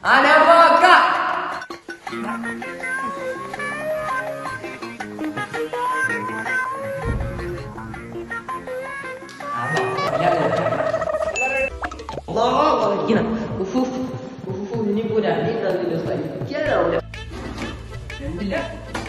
അനവാക്ക ഇനിയിപ്പോ രണ്ടേ തന്നില്ല സഹിക്കാനാവില്ല രണ്ടില്ല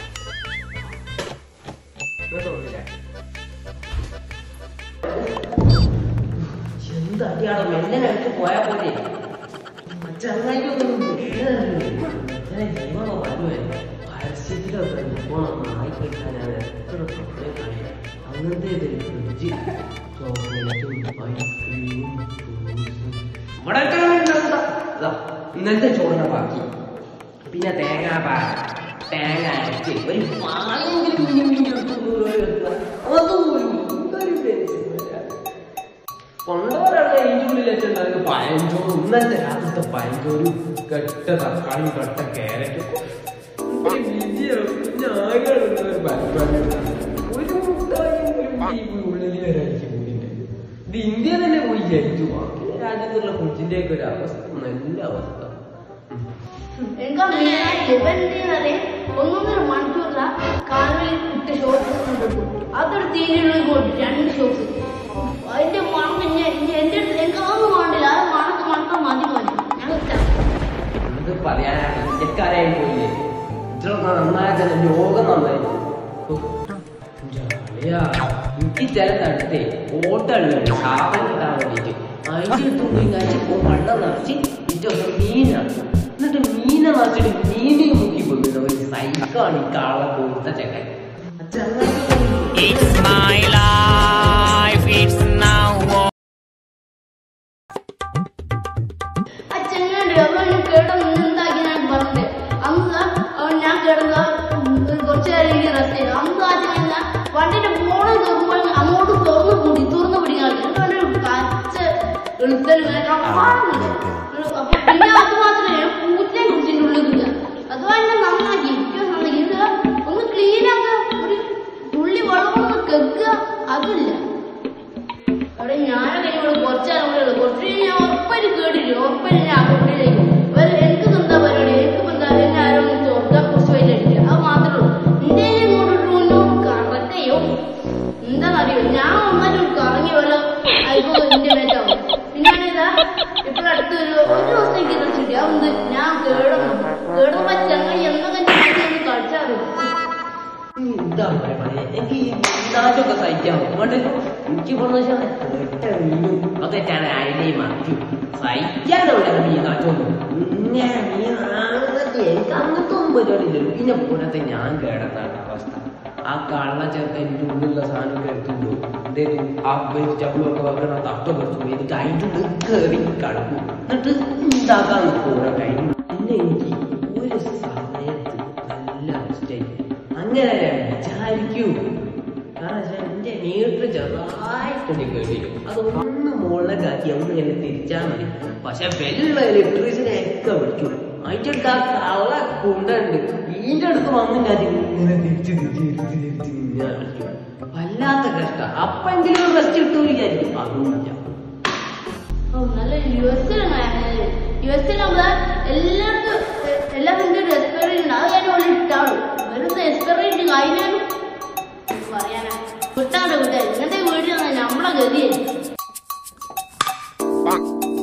എന്താടിയാണോ മെല്ലെ അടുത്ത് പോയാ പോലെ ചങ്ങായിക്കൊന്നും ജൈവമോ പറഞ്ഞുവേ പരസ്യത്തിലൊക്കെ പോണം നായി കഴിക്കാനാണ് എത്ര സമയം കഴിയും അങ്ങനത്തെ ഫ്രിഡ്ജ് ചോക്ലേറ്റും ഐസ്ക്രീമും ഇവിടെ ഇന്നലത്തെ ചോറിന്റെ ബാക്കി പിന്നെ തേങ്ങ പാ തേങ്ങ അരച്ച് ഒരു പാലെങ്കിലും കുഞ്ഞു കുഞ്ഞു എടുത്തു അതുപോലും എന്തൊരു ടെൻഷൻ കൊണ്ടവരാണ് അതിൻ്റെ ഉള്ളിൽ വെച്ചിട്ടുണ്ടായിരുന്നത് പഴഞ്ചോറും ഇന്നത്തെ രാത്രിത്തെ പഴഞ്ചോറും കെട്ട തക്കാളിയും കെട്ട ക്യാരറ്റും ഒരു മുട്ടായും ഒരു ബീഫ് ഉള്ളിൽ വരാനിക്ക് കൂടിയിട്ട് ഇത് ഇന്ത്യ തന്നെ പോയി ജനിച്ചു ബാക്കി രാജ്യത്തുള്ള ഫുഡിന്റെ ഒക്കെ ഒരു അവസ്ഥ നല്ല അവസ്ഥ എനിക്ക് മെയിനായിട്ട് ഇവന്റെ ഒന്നൊന്നര മണിക്കൂറില കാലുകളിൽ ഇട്ട ഷോർട്സ് കൊണ്ടിട്ടു അതൊരു തീരുള്ള കൊണ്ട് രണ്ട് ഷോർട്സ് അതിന്റെ മണം ഇനി ഇനി എന്റെ അടുത്ത് എനിക്ക് അതൊന്നും വേണ്ടില്ല അത് മണക്ക് മണക്കാൻ മതി മതി ഞാൻ ഇട്ടാ. എന്ത് പറയാനാണ് ഇന്ത്യക്കാരായി പോയില്ലേ ഇത്ര നന്നായ തന്നെ യോഗം നന്നായി ജാളിയാ. എനിക്ക് ചില സ്ഥലത്തെ ഓട്ടമുണ്ട് സാധനം ഇടാൻ വേണ്ടിട്ട് അതിന്റെ അടുത്ത് പോയി കഴിച്ച് വെള്ളം നിറച്ച് ഇതൊക്കെ മീനാണ് എന്നിട്ട് മീനെ നിറച്ചിട്ട് മീനെ മുക്കി പോയിട്ട് ഒരു സൈക്കാണ് ഈ കാള കൊടുത്ത ചെക്കൻ ആ ചങ്ങായി It's my life, it's now or ആ ചെങ്ങാണ്ട് അവൻ കേടന്ന് എന്താക്കി ഞാൻ പറഞ്ഞത് അന്ന് അവൻ ഞാൻ കിടന്ന കുറച്ചു നേരം എനിക്ക് റെസ്റ്റ് ചെയ്തു അന്ന് ആ ചെങ്ങ വണ്ടിന്റെ ഫോണ് തുറക്കുമ്പോൾ അങ്ങോട്ട് തുറന്നു കൂടി തുറന്നു പിടിക്കാൻ എന്നിട്ട് അവന്റെ പച്ച എളുത്തൽ അപ്പൊ പിന്നെ അത് മാത്രമേ പൂച്ചയെ കുടിച്ചിന്റെ ഉള്ളിൽ ഇല്ല അഥവാ എന്നെ നന്നാക്കി ഏറ്റവും നന്നാക്കി ഇത് ഒന്ന് ക്ലീൻ ആക്കുക ഒരു തുള്ളി വെള്ളം ഒന്ന് കെക്കുക അതില്ല അവിടെ ഞാനൊക്കെ ഇവിടെ കുറച്ചാലും കൂടെ കുറച്ച് കഴിഞ്ഞ് ഞാൻ ഉറപ്പായിട്ട് കേട്ടില്ല ഉറപ്പായിട്ട് ഞാൻ അകപ്പിലേക്ക് ഒരു എനിക്ക് എന്താ പരിപാടി എനിക്ക് എന്താ എന്നെ ആരോ ഒന്ന് ചോർത്താൻ കുറച്ച് വലിയ അടിക്കുക അത് മാത്രമേ ഉള്ളൂ എന്റെ ഇങ്ങോട്ട് മുന്നോട്ട് കറക്റ്റ് ചെയ്യും എന്താണെന്നറിയോ ഞാൻ ഒന്നാലും കറങ്ങി വല്ല അയക്കോ എന്റെ മേറ്റാവും പിന്നെ ഇതാ ഇപ്പോൾ അടുത്ത് ഒരു ഒരു ദിവസത്തേക്ക് ഇറച്ചിട്ട് അതൊന്ന് ഞാൻ കേടുന്നു കേടുമ്പോ ചങ്ങ എന്തൊക്കെ ഞാൻ കളിച്ചാറുണ്ട് എന്താ പറയാ എനിക്ക് ഈ നാട്ടൊക്കെ സഹിക്കാൻ അതുകൊണ്ട് എനിക്ക് പറഞ്ഞാൽ ഒറ്റ മീനും അതൊക്കെയാണ് അയലയും മത്തിയും സഹിക്കാനവിടെ മീൻ നാട്ടൊന്നും പിന്നെ മീൻ ആകെ എനിക്ക് അങ്ങനത്തെ ഒന്നും പരിപാടിയില്ലല്ലോ പിന്നെ പോലത്തെ ഞാൻ കേടത്താണ് അവസ്ഥ ആ കള്ള ചേർത്ത് എൻ്റെ ഉള്ളിലുള്ള സാധനം എടുത്തുണ്ടോ എന്തേലും ആ വെജിറ്റബിളൊക്കെ വെക്കണ തട്ടൊക്കെ എടുത്തു എന്നിട്ട് അതിൻ്റെ ഉള്ളിൽ കയറി കിടക്കും എന്നിട്ട് ഉണ്ടാക്കാൻ കൂടെ കഴിഞ്ഞു പിന്നെ എനിക്ക് ഒരു സമയത്ത് നല്ല റെസ്റ്റായി അങ്ങനെ വിചാരിക്കൂ കാരണം വെച്ചാൽ എന്റെ മീറ്റർ ചെറുതായിട്ടുണ്ട് കേട്ടിരും അതൊന്ന് മുകളിലേക്ക് ആക്കി ഒന്ന് ഇങ്ങനെ തിരിച്ചാൽ മതി പക്ഷെ വെള്ള ഇലക്ട്രീസിനെ ഒക്കെ വിളിക്കും അതിന്റെ അടുത്ത് ആ കള്ള കുണ്ടുണ്ട് ഇതിന്റെ അടുത്ത് വന്നിട്ട് അത് ഇങ്ങനെ തിരിച്ച് തിരിച്ച് തിരിച്ച് തിരിച്ച് ഇങ്ങനെ കളിക്കും വല്ലാത്ത കഷ്ടം അപ്പെങ്കിലും റെസ്റ്റ് കിട്ടൂ വിചാരിക്കും അതുമില്ല ഓ, നല്ല യു എസിലാണ് യു എസിലാകുമ്പോ എല്ലാവർക്കും എ- എല്ലാവർക്കും ഒരു എക്സ്പെറിമെന്റ് ഉണ്ട് അത് കാര്യം പോലെ ഇട്ടാളും വെറുതെ എക്സ്പെറിമെന്റ് കഴിഞ്ഞാലും പറയാനാ വിട്ടാണ്ട് വിട്ടാ ഇങ്ങനത്തെ വീട്ടിൽ നമ്മളെ ഗതിയായി bonk.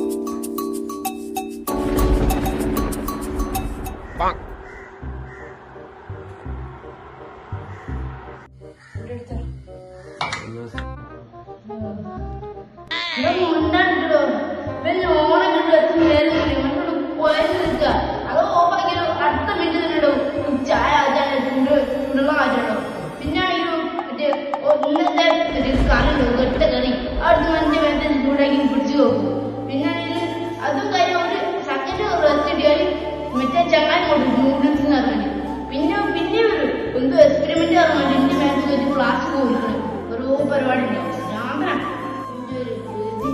Bonk. ഇതൊന്നും ഉണ്ടായിട്ടോ പിന്നെ ഓണം കിട്ടും എത്ര നേരം ഇങ്ങോട്ട് പോയത് നിൽക്കുക അത് ഓഫാക്കിയാലോ അടുത്ത മിനിറ്റ് തന്നെ ഇടും ചായ ആചാരം ചൂട് ചൂടുള്ള ആചാരം പിന്നെ ആണെങ്കിലും മറ്റേ ഓ, ഇന്നത്തെ മറ്റേ കറിയുണ്ടോ കെട്ട കറി അടുത്ത് മറ്റേ മറ്റേ ചൂടാക്കി പിടിച്ചു നോക്കും പിന്നെ ആണെങ്കിൽ അതും കാര്യം ഒരു സെക്കൻഡ് റെസ്റ്റ് കിട്ടിയാൽ മറ്റേ ചങ്ങായി കൊണ്ട് നൂഡിൽസ് ഇറങ്ങി പിന്നെ പിന്നെ ഒരു എന്തോ എക്സ്പെരിമെന്റ് ഇറങ്ങി എന്റെ മേത്ത് വെച്ച് ക്ലാസ് കൊടുക്കണം ഓരോ പരിപാടി ഉണ്ടാവും ഞാൻ എന്റെ ഒരു ഗതി.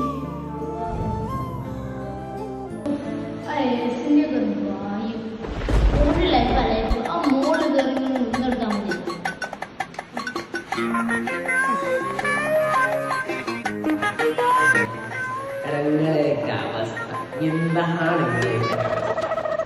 ആ ഏസിന്റെ ഒക്കെ വായു. ഒരു life അല്ലായിരുന്നു. ആ മോള് കയറി ഇങ്ങനെ നിന്നെടുത്താൽ മതി. ഇടങ്ങളെയൊക്കെ അവസ്ഥ എന്താണ് ഇങ്ങനെയൊക്കെ അവസ്ഥ?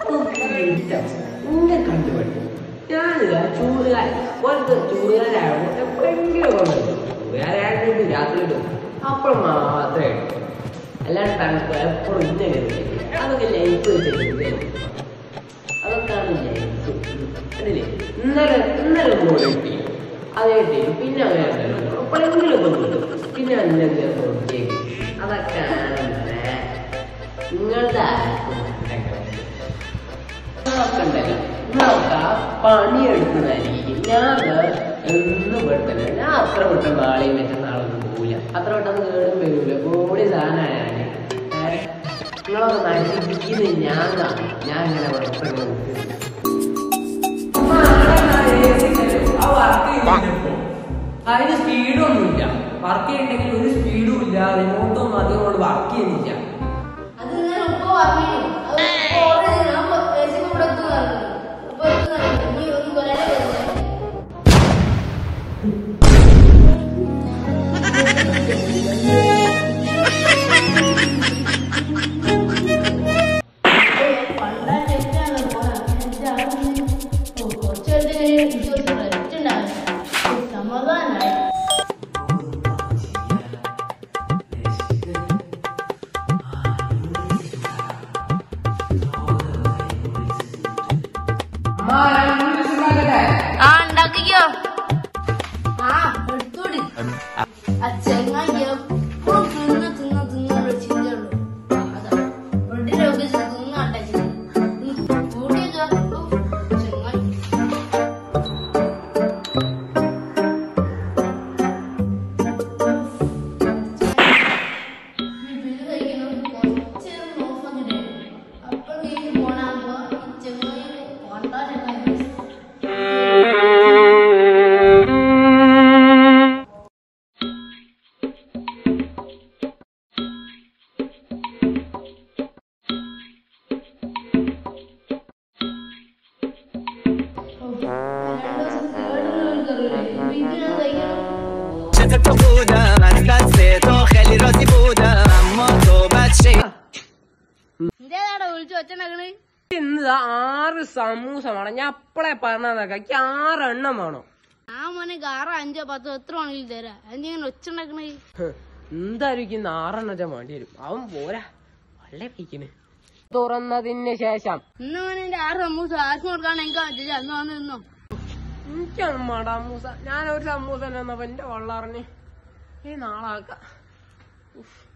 ഇഷ്ടം ഇന്നെ കണ്ടുപറ്റി ഞാനിതാ ചൂടുകാരൻ പോലത്തെ ചൂടുകാരായതുകൊണ്ട് എപ്പോഴെങ്കിലും കൊണ്ടുവരും ചൂടുകാരായിട്ട് രാത്രി ഇടും അപ്പോൾ മാത്രമേ ഇടും അല്ലാണ്ട് തണുപ്പ് എപ്പോഴും ഇന്നെ കരുതില്ല അതൊക്കെ ലൈഫ് വെച്ചിട്ട് അതൊക്കെയാണ് ലൈഫ് കണ്ടില്ലേ ഇന്നലെ ഇന്നലെ കൂടെ കിട്ടി അത് കിട്ടി പിന്നെ അങ്ങനെ ഉണ്ടല്ലോ എപ്പോഴെങ്കിലും കൊണ്ടുവരും പിന്നെ എന്തെങ്കിലും കൊടുത്തേക്ക് അതൊക്കെയാണ് ഇവിടെ. നിങ്ങളുടെ ആർക്കും ഉണ്ടാക്കാൻ നിങ്ങളൊക്കെ ഉണ്ടല്ലോ നിങ്ങളൊക്കെ പണിയെടുക്കുന്നതായിരിക്കും ഞാൻ എന്ന് പെട്ടെന്ന് ഞാൻ അത്ര പെട്ടെന്ന് നാളെയും മറ്റന്നാളൊന്നും പോവില്ല അത്ര പെട്ടെന്ന് കേടും വരൂല കൂടി സാധനമാണ് നിങ്ങളൊക്കെ നശിപ്പിക്കുന്നത് ഞാൻ കാണും ഞാൻ ഇങ്ങനെ പെട്ടെന്ന് അതിന് സ്പീഡൊന്നുമില്ല വർക്ക് ചെയ്യണ്ടെങ്കിൽ ഒരു സ്പീഡും ഇല്ല റിമോട്ടൊന്നും അധികം കൊണ്ട് വർക്ക് ചെയ്യുന്നില്ല അത് ഇന്നലെ ഉപ്പ പറഞ്ഞു അത് ഉപ്പ order ചെയ്തു. ഞാൻ പ- പൈസ കൊടുത്തു പറഞ്ഞു. ഉപ്പ എടുത്തു തന്നു. നീ ഒന്ന് വേറെ വരുന്നേ. പണ്ടാ തെറ്റാണ് പോരാ. എന്റെ അറിവിൽ ഓ, കുറച്ച് നേരത്തെ കഴിഞ്ഞ് വിശ്വസിച്ച് rest ഉണ്ടാവില്ല. സമാധാനായി ആ ഉണ്ടാക്കിക്കോ ആ എടുത്തോടി ആ ചെങ്ങായി എപ്പോഴും തിന്ന് തിന്ന് തിന്നുള്ള ചിന്തയുള്ളൂ അതാ ബ്രെഡിന്റെ ഒക്കെ തിന്നാണ്ടാക്കി കൂട്ടിയൊക്കെ ചെങ്ങായി ഇത് കഴിക്കണം കുറച്ച് നേരം നോക്കിട്ടേ അപ്പോഴേക്കും പോണാകുമ്പോ ഈ ചെങ്ങായി പോണ്ടാ ചെങ്ങായി چطور تو بودم از دست تو خیلی راضی بودم اما تو بد شی എന്തേതാടാ വിളിച്ചു ഒച്ചണ്ടാക്കണേ ഇന്ന് ആറ് സമൂസ വേണം ഞാൻ അപ്പളെ പറഞ്ഞതൊക്കെ എനിക്ക് ആറെണ്ണം വേണം ആ മോനെ ആറോ അഞ്ചോ പത്തോ എത്ര വേണമെങ്കിലും തരാം എന്തെങ്കിലും ഒച്ച ഉണ്ടാക്കണേ ഹ്, എന്തായിരിക്കും ഇന്ന് ആറെണ്ണച്ച വേണ്ടി വരും അവൻ പോരാ വള്ളേ പിടിക്കണ് തുറന്നതിന് ശേഷം ഇന്ന് മോനെ എന്റെ ആറ് സമൂസ ആർക്കും കൊടുക്കാൻ എനിക്ക് പറ്റില്ല അന്ന് വന്ന് നിന്നോ എനിക്കാണ് മാടാ മൂസ ഞാൻ ഒരു സമൂസ എന്നപ്പോ എന്റെ വള്ളറിഞ്ഞ് ഈ നാളാക്ക ഉഫ്.